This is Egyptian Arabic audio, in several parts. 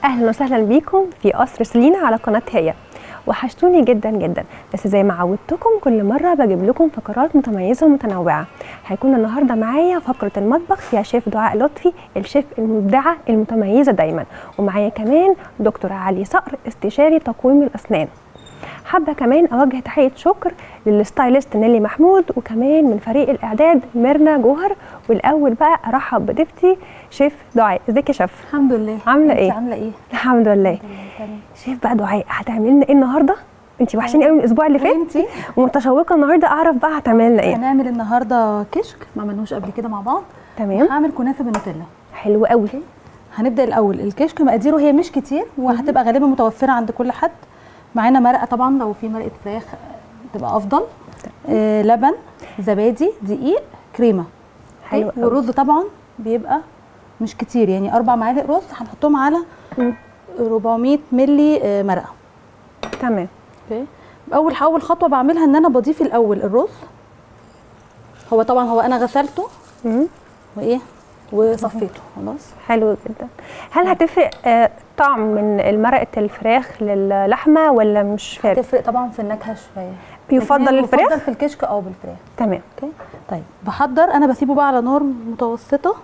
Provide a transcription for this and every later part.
اهلا وسهلا بيكم في قصر سلينا على قناه هي وحشتوني جدا جدا بس زي ما عودتكم كل مره بجيب لكم فقرات متميزه ومتنوعه هيكون النهارده معايا فقره المطبخ فيها شيف دعاء لطفي الشيف المبدعه المتميزه دايما ومعايا كمان دكتور علي صقر استشاري تقويم الاسنان حابه كمان اوجه تحيه شكر للستايلست نيلي محمود وكمان من فريق الاعداد ميرنا جوهر والاول بقى ارحب بضيفتي شيف دعاء ازيك يا شيف الحمد لله عاملة انت إيه؟ عامله ايه الحمد لله تمام شيف بقى دعاء هتعملي لنا ايه النهارده انت وحشاني قوي من الاسبوع اللي فات انتي ومتشوقه النهارده اعرف بقى هتعملي لنا ايه هنعمل النهارده كشك ما عملناهوش قبل كده مع بعض تمام هعمل كنافه بالنوتيلا حلو قوي هنبدا الاول الكشك مقاديره هي مش كتير وهتبقى غالبا متوفره عند كل حد معانا مرقه طبعا لو في مرقه فراخ تبقى افضل آه لبن زبادي دقيق كريمه حلو قوي. والرز طبعا بيبقى مش كتير يعني اربع معالق رز هنحطهم على مم. 400 ملي آه، مرقه تمام اوكي اول اول خطوه بعملها ان انا بضيف الاول الرز هو طبعا هو انا غسلته مم. وايه وصفيته خلاص حلو جدا هل هتفرق آه، طعم من مرقه الفراخ للحمه ولا مش فارق تفرق طبعا في النكهه شويه يفضل لكن هي الفراخ؟ يفضل في الكشك او بالفراخ تمام اوكي طيب بحضر انا بسيبه بقى على نار متوسطه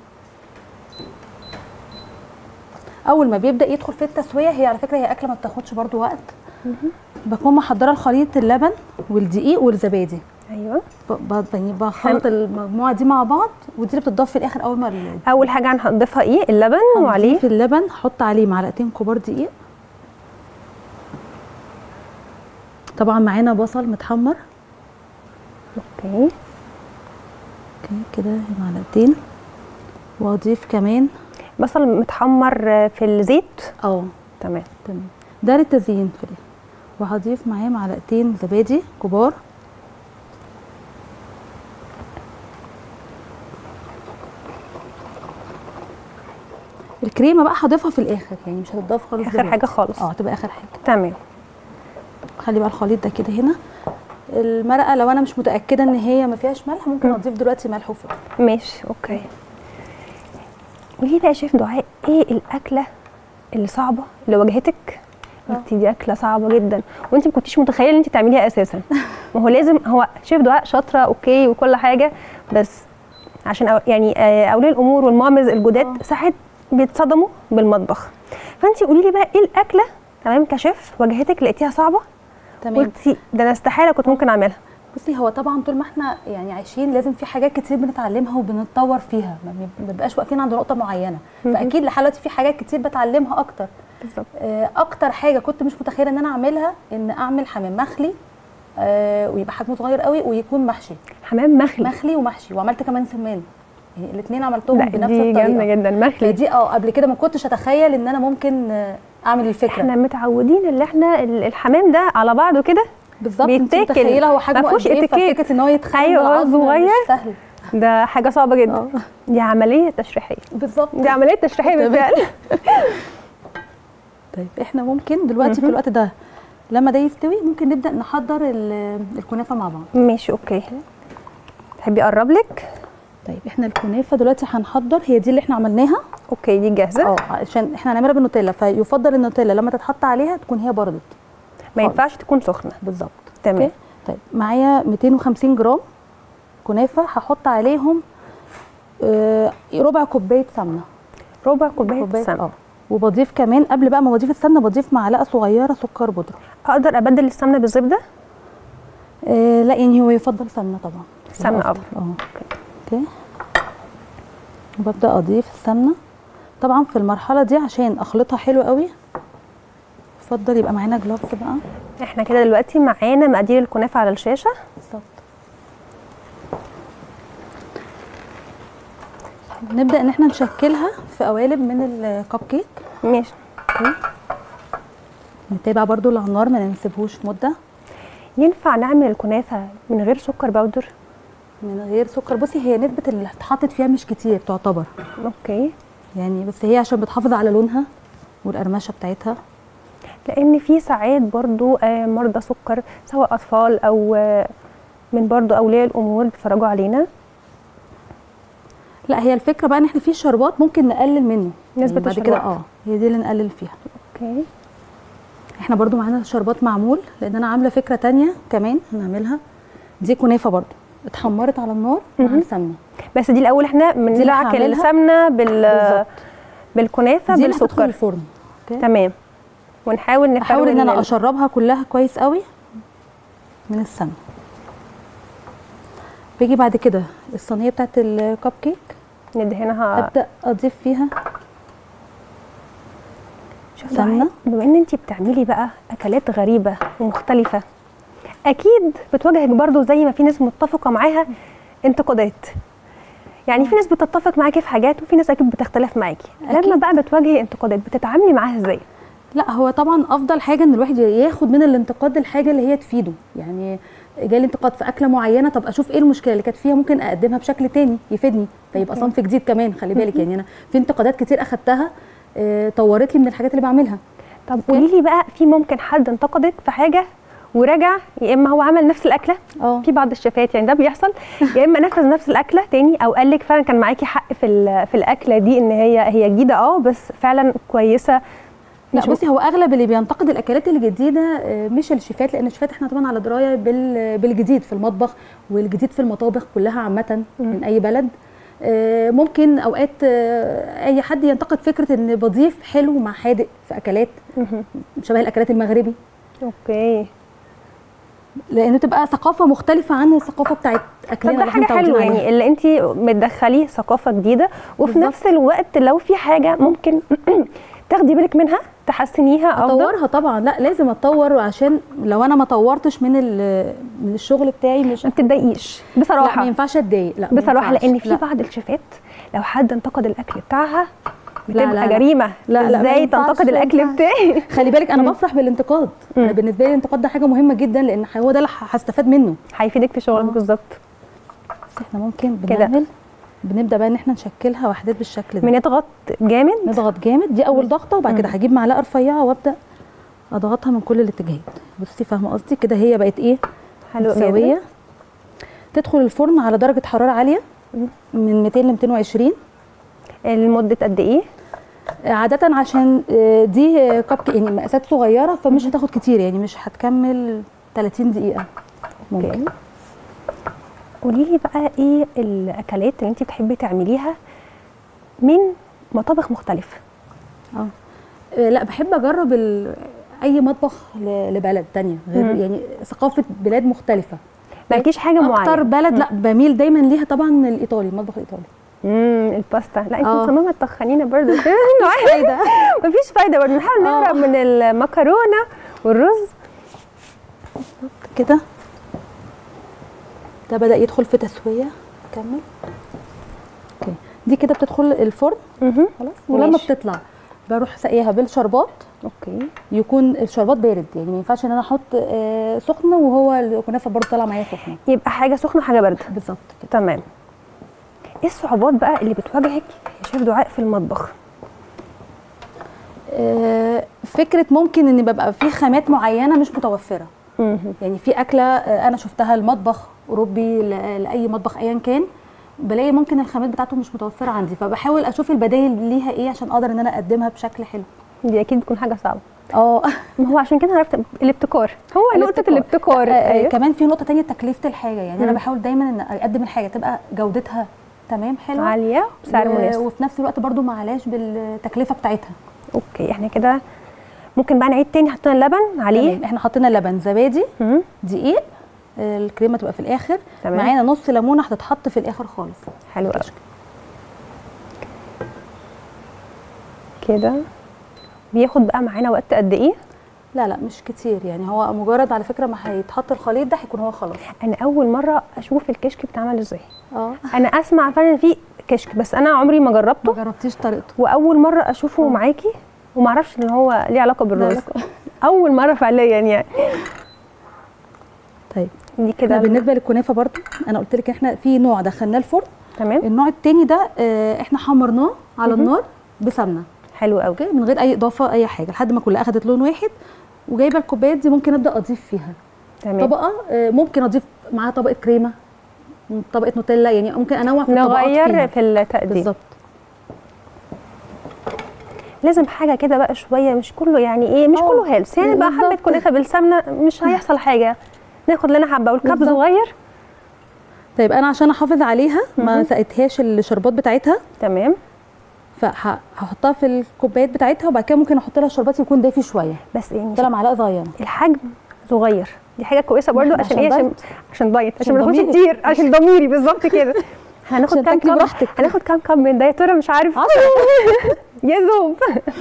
اول ما بيبدا يدخل في التسويه هي على فكره هي اكله ما بتاخدش برضو وقت بكون محضره الخليط اللبن والدقيق والزبادي ايوه ب- ب- يعني بخلط المجموعه دي مع بعض ودي اللي بتضاف في الاخر اول ما ال- اول حاجه هنضيفها ايه اللبن وعليه هنضيف اللبن حط عليه معلقتين كبار دقيق طبعا معانا بصل متحمر اوكي اوكي كده معلقتين واضيف كمان بصل متحمر آه، في الزيت اه تمام تمام ده للتزيين في الاخر وهضيف معاه معلقتين زبادي كبار الكريمه بقى هضيفها في الاخر يعني مش هتضاف خالص اخر دلوقتي. حاجه خالص اه هتبقى اخر حاجه تمام خلي بقى الخليط ده كده هنا المرقه لو انا مش متاكده ان هي ما فيهاش ملح ممكن اضيف دلوقتي ملح وفلفل ماشي اوكي قولي لي بقى يا شيف دعاء ايه الاكله اللي صعبه اللي واجهتك قلتي دي اكله صعبه جدا وانت ما كنتيش متخيله ان انت تعمليها اساسا ما هو لازم هو شيف دعاء شاطره اوكي وكل حاجه بس عشان أو يعني آه، اولياء الامور والمامز الجداد آه. ساعات بيتصدموا بالمطبخ فانت قولي لي بقى ايه الاكله تمام كشيف واجهتك لقيتيها صعبه تمام قلتي ده انا استحاله كنت ممكن اعملها بصي هو طبعا طول ما احنا يعني عايشين لازم في حاجات كتير بنتعلمها وبنتطور فيها ما بن- ما بنبقاش واقفين عند نقطه معينه مهم. فاكيد لحد دلوقتي في حاجات كتير بتعلمها اكتر بالظبط آه، اكتر حاجه كنت مش متخيله ان انا اعملها ان اعمل حمام مخلي آه، ويبقى حجمه صغير قوي ويكون محشي حمام مخلي مخلي ومحشي وعملت كمان سمان يعني الاثنين عملتهم لا بنفس دي جامده الطريقه جدا مخلي فدي اه قبل كده ما كنتش اتخيل ان انا ممكن آه، اعمل الفكره احنا متعودين ان احنا ال- الحمام ده على بعضه كده بالظبط انت بيتاكل. متخيله هو حجمه ما فيهوش قد ايه اتيكيت. ففكره ان هو يتخيل أيوة، هو بالعظم صغير. مش سهل ده حاجه صعبه جدا اه دي عمليه تشريحيه بالظبط دي عمليه تشريحيه تمام. بالفعل طيب احنا ممكن دلوقتي في الوقت ده لما ده يستوي ممكن نبدا نحضر ال- الكنافه مع بعض ماشي اوكي تحبي اقرب لك طيب احنا الكنافه دلوقتي هنحضر هي دي اللي احنا عملناها اوكي دي جاهزه اه عشان احنا هنعملها بالنوتيلا فيفضل النوتيلا لما تتحط عليها تكون هي بردت ما ينفعش تكون سخنه بالظبط تمام اوكي طيب معايا 250 جرام كنافه هحط عليهم آه، ربع كوبايه سمنه ربع كوبايه سمنه اه وبضيف كمان قبل بقى ما بضيف السمنه بضيف معلقه صغيره سكر بودره اقدر ابدل السمنه بالزبده آه لا يعني هو يفضل سمنه طبعا سمنة يبقى أفضل. اه اوكي وببدا اضيف السمنه طبعا في المرحله دي عشان اخلطها حلو قوي يفضل يبقى معانا جلافز بقى احنا كده دلوقتي معانا مقادير الكنافه على الشاشه بالظبط نبدا ان احنا نشكلها في قوالب من الكب كيك ماشي اوكي نتابع برضو اللي على النار ما نسيبهوش مده ينفع نعمل الكنافه من غير سكر باودر من غير سكر بصي هي نسبه اللي اتحطت فيها مش كتير تعتبر اوكي يعني بس هي عشان بتحافظ على لونها والقرمشه بتاعتها لان في ساعات برضو آه، مرضى سكر سواء اطفال او آه، من برضو اولياء الامور بيتفرجوا علينا لا هي الفكره بقى ان احنا في شربات ممكن نقلل منه نسبه بعد كده الشربات اه هي دي اللي نقلل فيها اوكي احنا برضو معانا شربات معمول لان انا عامله فكره تانية كمان هنعملها دي كنافه برضو اتحمرت على النار مع مهم. السمنه بس دي الاول احنا بندعك هعملها. السمنه بال بالظبط بالكنافه دي اللي هتدخل بالسكر الفرن اوكي تمام ونحاول نفرول احاول ان انا ال- اشربها كلها كويس قوي من السمنه بيجي بعد كده الصينيه بتاعت الكب كيك ندهنها ابدا اضيف فيها شوفي سمنة. بقى، بما ان انت بتعملي بقى اكلات غريبه ومختلفه اكيد بتواجهك برضو زي ما في ناس متفقه معاها انتقادات يعني في ناس بتتفق معاكي في حاجات وفي ناس اكيد بتختلف معاكي لما أكيد. بقى بتواجهي انتقادات بتتعاملي معاها ازاي لا هو طبعا افضل حاجه ان الواحد ياخد من الانتقاد الحاجه اللي هي تفيده يعني جالي انتقاد في اكله معينه طب اشوف ايه المشكله اللي كانت فيها ممكن اقدمها بشكل تاني يفيدني فيبقى أوكي. صنف جديد كمان خلي بالك يعني انا في انتقادات كتير اخدتها آه، طورت لي من الحاجات اللي بعملها طب قولي لي بقى في ممكن حد انتقدك في حاجه ورجع يا اما هو عمل نفس الاكله اه في بعض الشيفات يعني ده بيحصل يا اما نفذ نفس الاكله تاني او قال لك فعلا كان معاكي حق في ال- في الاكله دي ان هي هي جديده اه بس فعلا كويسه لا مش بصي هو اغلب اللي بينتقد الاكلات الجديده آه، مش الشيفات لان الشيفات احنا طبعا على درايه بال- بالجديد في المطبخ والجديد في المطابخ كلها عامه من اي بلد آه، ممكن اوقات آه، اي حد ينتقد فكره ان بضيف حلو مع حادق في اكلات مهم. شبه الاكلات المغربي اوكي لان تبقى ثقافه مختلفه عن الثقافه بتاعت طب اكلنا ده اللي حاجه احنا متعودين حلوه يعني عليها. اللي انت بتدخليه ثقافه جديده وفي بالظبط. نفس الوقت لو في حاجه ممكن تاخدي بالك منها تحسنيها افضل اطورها طبعا لا لازم اتطور عشان لو انا ما طورتش من ال- من الشغل بتاعي مش ما بتتضايقيش لا ما بصراحه ينفعش اتضايق لا ما بصراحه ينفعش. لان في لا. بعض الشيفات لو حد انتقد الاكل بتاعها لا، بتبقى لا، لا. جريمه لا، لا، ما ازاي ينفعش، تنتقد ما الاكل ينفعش. بتاعي خلي بالك انا بفرح بالانتقاد انا بالنسبه لي الانتقاد ده حاجه مهمه جدا لان هو ده اللي هستفاد منه هيفيدك في شغلك آه. بالظبط بس احنا ممكن كده. بنعمل بنبدا بقى ان احنا نشكلها وحدات بالشكل ده بنضغط جامد نضغط جامد دي اول ضغطه وبعد كده هجيب معلقه رفيعه وابدا اضغطها من كل الاتجاهات بصي فاهمه قصدي كده هي بقت ايه حلو متساويه جدا تدخل الفرن على درجه حراره عاليه من 200 ل 220 لمده قد ايه عادة عشان آه، دي آه، كب كيك يعني مقاسات صغيرة فمش هتاخد كتير يعني مش هتكمل 30 دقيقة ممكن اوكي قولي لي بقى ايه الاكلات اللي انت بتحبي تعمليها من مطابخ مختلفه اه آه، لا بحب اجرب ال- اي مطبخ ل- لبلد تانية غير مم. يعني ثقافة بلاد مختلفة مالكيش حاجه معينه اكتر بلد لا بميل دايما ليها طبعا الايطالي المطبخ الايطالي امم الباستا لا انت آه. مصممه تخنينا برضو كده فايدة مفيش فايده برضو نحاول آه. نهرب من المكرونه والرز كده ده بدأ يدخل في تسوية كمل اوكي دي كده بتدخل الفرن مهم. خلاص ولما ماشي. بتطلع بروح ساقيها بالشربات اوكي يكون الشربات بارد يعني ما ينفعش ان انا احط آه، سخن وهو الكنافه برضه طالعه معايا سخنه يبقى حاجه سخنه وحاجه بارده بالظبط كده تمام ايه الصعوبات بقى اللي بتواجهك يا شيف دعاء في المطبخ آه، فكره ممكن ان ببقى في خامات معينه مش متوفره مهم. يعني في اكله آه، انا شفتها المطبخ اوروبي ل- لاي مطبخ ايا كان بلاقي ممكن الخامات بتاعته مش متوفره عندي فبحاول اشوف البدائل ليها ايه عشان اقدر ان انا اقدمها بشكل حلو دي اكيد بتكون حاجه صعبه اه ما هو عشان كده عرفت الابتكار هو نقطه الابتكار آه، آه، ايوه كمان في نقطه تانية تكلفه الحاجه يعني انا مم. بحاول دايما ان اقدم الحاجه تبقى جودتها تمام حلوه عاليه بسعر و- مناسب وفي نفس الوقت برضو معلاش بالتكلفه بتاعتها اوكي احنا كده ممكن بقى نعيد تاني حطينا اللبن عليه تمام احنا حطينا لبن زبادي مم. دقيق آه، الكريمه تبقى في الاخر تمام. معانا نص ليمونه هتتحط في الاخر خالص حلو قوي كده بياخد بقى معانا وقت قد ايه لا لا مش كتير يعني هو مجرد على فكره ما هيتحط الخليط ده هيكون هو خلاص انا اول مره اشوف الكشك بتعمل ازاي اه انا اسمع فعلا في كشك بس انا عمري ما ما جربته جربتيش طريقته واول مره اشوفه معاكي وما اعرفش ان هو ليه علاقه بالرز علاقة. اول مره فعليا يعني طيب دي كده كده بالنسبه للكنافه برضو انا قلت لك احنا في نوع دخلناه الفرن تمام النوع التاني ده آه، احنا حمرناه على النار بسمنه حلو قوي اوكي من غير اي اضافه اي حاجه لحد ما كلها اخدت لون واحد وجايبه الكوبايات دي ممكن ابدا اضيف فيها تمام طبقه آه، ممكن اضيف معاها طبقه كريمه طبقه نوتيلا يعني ممكن انوع في الطبقات نغير فيها. في التقديم بالظبط لازم حاجه كده بقى شويه مش كله يعني ايه مش آه، كله هيلث يعني بقى حبه بالظبط. كنافه بالسمنه مش هيحصل حاجه ناخد لنا حبه والكب بالظبط. صغير طيب انا عشان احافظ عليها ما مهم. سقيتهاش الشربات بتاعتها تمام فهحطها في الكوبايات بتاعتها وبعد كده ممكن احط لها الشربات يكون دافي شويه بس يعني طلع معلقه صغيره الحجم صغير دي حاجه كويسه برضو عشان عشان ايه عشان دايت. عشان دايت عشان عشان ما ناخدش ضميرك. كتير عشان ضميري بالظبط كده هناخد عشان كام تاكلي كاب براحتك. هناخد كام كاب من ده يا ترى مش عارف يذوب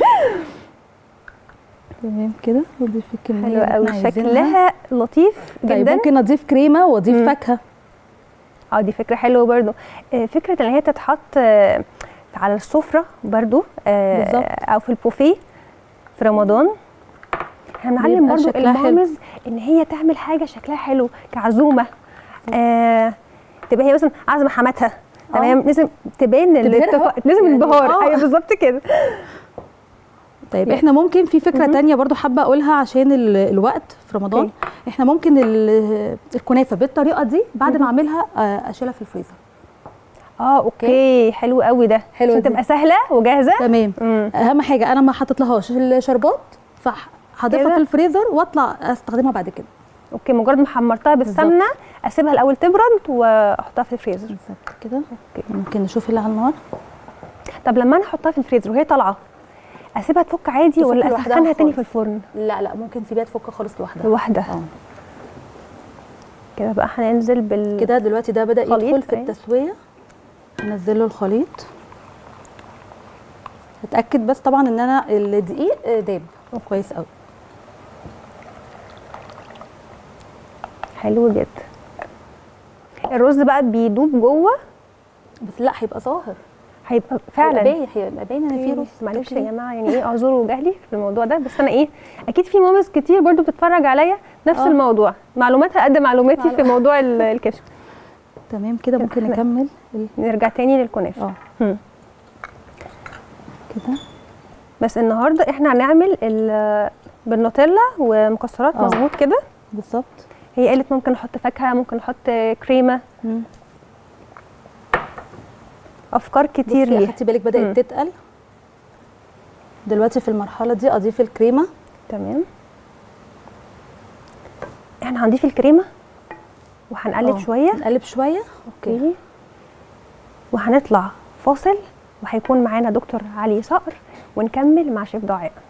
تمام كده نضيف الكميه حلو اللي إحنا قوي عايزينها. شكلها لطيف طيب جدا ممكن اضيف كريمه واضيف مم. فاكهه اه دي فكره حلوه برضو آه، فكره ان هي تتحط آه، على السفره برضو آه، بالظبط. او في البوفيه في رمضان هنعلم بيبقى برضو شكلها حلو. المامز ان هي تعمل حاجه شكلها حلو كعزومه آه تبقى هي مثلا عازمه حماتها تمام لازم تبان ال- تبهرها التفا- بقى. لازم يعني الانبهار آه. ايوه بالظبط كده طيب يعني- احنا ممكن في فكره مهم. تانية برضو حابه اقولها عشان ال- الوقت في رمضان أوكي. احنا ممكن ال- الكنافه بالطريقه دي بعد ما اعملها آه، اشيلها في الفريزر اه اوكي حلو قوي ده حلوة عشان دي. تبقى سهله وجاهزه تمام مم. اهم حاجه انا ما حطيت لهاش الشربات فهضيفها كده؟ في الفريزر واطلع استخدمها بعد كده اوكي مجرد ما حمرتها بالسمنه اسيبها الاول تبرد واحطها في الفريزر بالظبط كده ممكن نشوف اللي على النار طب لما انا احطها في الفريزر وهي طالعه اسيبها تفك عادي تفك ولا لوحدها اسخنها تاني خالص. في الفرن لا لا ممكن تسيبيها تفك خالص لوحدها لوحدها اه كده بقى هننزل بال كده دلوقتي ده بدا خليط، يدخل في أيوة. التسويه هنزل له الخليط اتاكد بس طبعا ان انا الدقيق آه، داب كويس قوي حلو جدا الرز بقى بيدوب جوه بس لا هيبقى ظاهر هيبقى هيبقى فعلا باين هيبقى باين ان في رز معلش يا جماعه يعني ايه اعذروا جهلي في الموضوع ده بس انا ايه اكيد في مامز كتير برضو بتتفرج عليا نفس آه. الموضوع معلوماتها قد معلوماتي في معلومات. موضوع ال- الكشف تمام كده ممكن إحنا- نكمل ال- نرجع تاني للكنافه اه هم. كده بس النهارده احنا هنعمل ال- بالنوتيلا ومكسرات آه. مظبوط كده بالظبط هي قالت ممكن نحط فاكهه ممكن نحط كريمه مم. افكار كتير بصي، ليها خدتي بالك مم. بدات تتقل دلوقتي في المرحله دي اضيف الكريمه تمام احنا هنضيف الكريمه وهنقلب آه. شويه نقلب شويه اوكي اوكي وهنطلع فاصل وهيكون معانا دكتور علي صقر ونكمل مع شيف دعاء